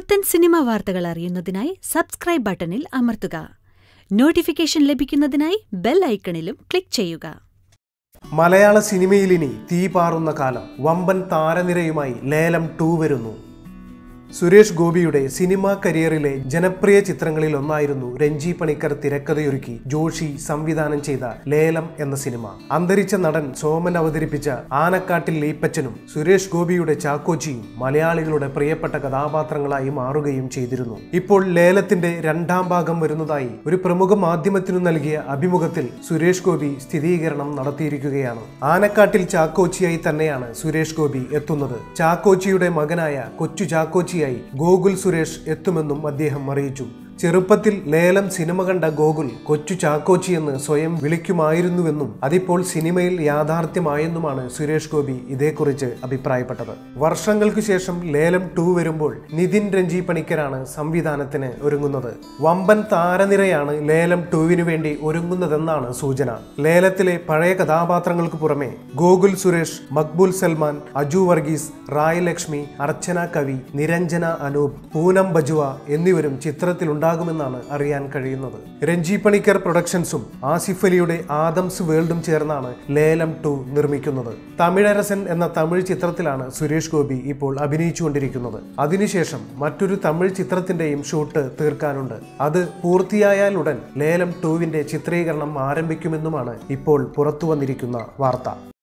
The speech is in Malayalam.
പുത്തൻ സിനിമ വാർത്തകൾ അറിയുന്നതിനായി സബ്സ്ക്രൈബ് ബട്ടണിൽ അമർത്തുക നോട്ടിഫിക്കേഷൻ ലഭിക്കുന്നതിനായി ബെൽ ഐക്കണിലും ക്ലിക്ക് ചെയ്യുക മലയാള സിനിമയിലിനി തീ പാറുന്ന കാലം വമ്പൻ താരനിരയുമായി ലേലം ടു വരുന്നു സുരേഷ് ഗോപിയുടെ സിനിമാ കരിയറിലെ ജനപ്രിയ ചിത്രങ്ങളിൽ ഒന്നായിരുന്നു രഞ്ജി പണിക്കർ തിരക്കഥയൊരുക്കി ജോഷി സംവിധാനം ചെയ്ത ലേലം എന്ന സിനിമ അന്തരിച്ച നടൻ സോമൻ അവതരിപ്പിച്ച ആനക്കാട്ടിൽ ലീപ്പച്ചനും സുരേഷ് ഗോപിയുടെ ചാക്കോച്ചിയും മലയാളികളുടെ പ്രിയപ്പെട്ട കഥാപാത്രങ്ങളായി മാറുകയും ചെയ്തിരുന്നു ഇപ്പോൾ ലേലത്തിന്റെ രണ്ടാം ഭാഗം വരുന്നതായി ഒരു പ്രമുഖ മാധ്യമത്തിനു നൽകിയ അഭിമുഖത്തിൽ സുരേഷ് ഗോപി സ്ഥിരീകരണം നടത്തിയിരിക്കുകയാണ് ആനക്കാട്ടിൽ ചാക്കോച്ചിയായി തന്നെയാണ് സുരേഷ് ഗോപി എത്തുന്നത് ചാക്കോച്ചിയുടെ മകനായ കൊച്ചു ചാക്കോച്ചിയായി ഗോകുൽ സുരേഷ് എത്തുമെന്നും അദ്ദേഹം അറിയിച്ചു ചെറുപ്പത്തിൽ ലേലം സിനിമ കണ്ട ഗോകുൽ കൊച്ചു ചാക്കോച്ചി എന്ന് സ്വയം വിളിക്കുമായിരുന്നുവെന്നും അതിപ്പോൾ സിനിമയിൽ യാഥാർത്ഥ്യമായെന്നുമാണ് സുരേഷ് ഗോപി ഇതേക്കുറിച്ച് അഭിപ്രായപ്പെട്ടത് വർഷങ്ങൾക്ക് ശേഷം ലേലം ടു വരുമ്പോൾ നിതിൻ രഞ്ജി പണിക്കരാണ് സംവിധാനത്തിന് ഒരുങ്ങുന്നത് വമ്പൻ താരനിരയാണ് ലേലം ടുവിനു വേണ്ടി ഒരുങ്ങുന്നതെന്നാണ് സൂചന ലേലത്തിലെ പഴയ കഥാപാത്രങ്ങൾക്ക് പുറമെ ഗോകുൽ സുരേഷ് മക്ബൂൽ സൽമാൻ അജു വർഗീസ് റായ് ലക്ഷ്മി അർച്ചന കവി നിരഞ്ജന അനൂപ് പൂനം ബജുവ എന്നിവരും ചിത്രത്തിലുണ്ടാകുമെന്നാണ് അറിയാൻ കഴിയുന്നത് രഞ്ജി പണിക്കർ പ്രൊഡക്ഷൻസും ആസിഫ് അലിയുടെ ആദംസ് വേൾഡും ചേർന്നാണ് ലേലം ടു നിർമ്മിക്കുന്നത് തമിഴരസൻ എന്ന തമിഴ് ചിത്രത്തിലാണ് സുരേഷ് ഗോപി ഇപ്പോൾ അഭിനയിച്ചുകൊണ്ടിരിക്കുന്നത് അതിനുശേഷം മറ്റൊരു തമിഴ് ചിത്രത്തിന്റെയും ഷൂട്ട് തീർക്കാനുണ്ട് അത് പൂർത്തിയായാലുടൻ ലേലം ടുവിന്റെ ചിത്രീകരണം ആരംഭിക്കുമെന്നുമാണ് ഇപ്പോൾ പുറത്തു വന്നിരിക്കുന്ന വാർത്ത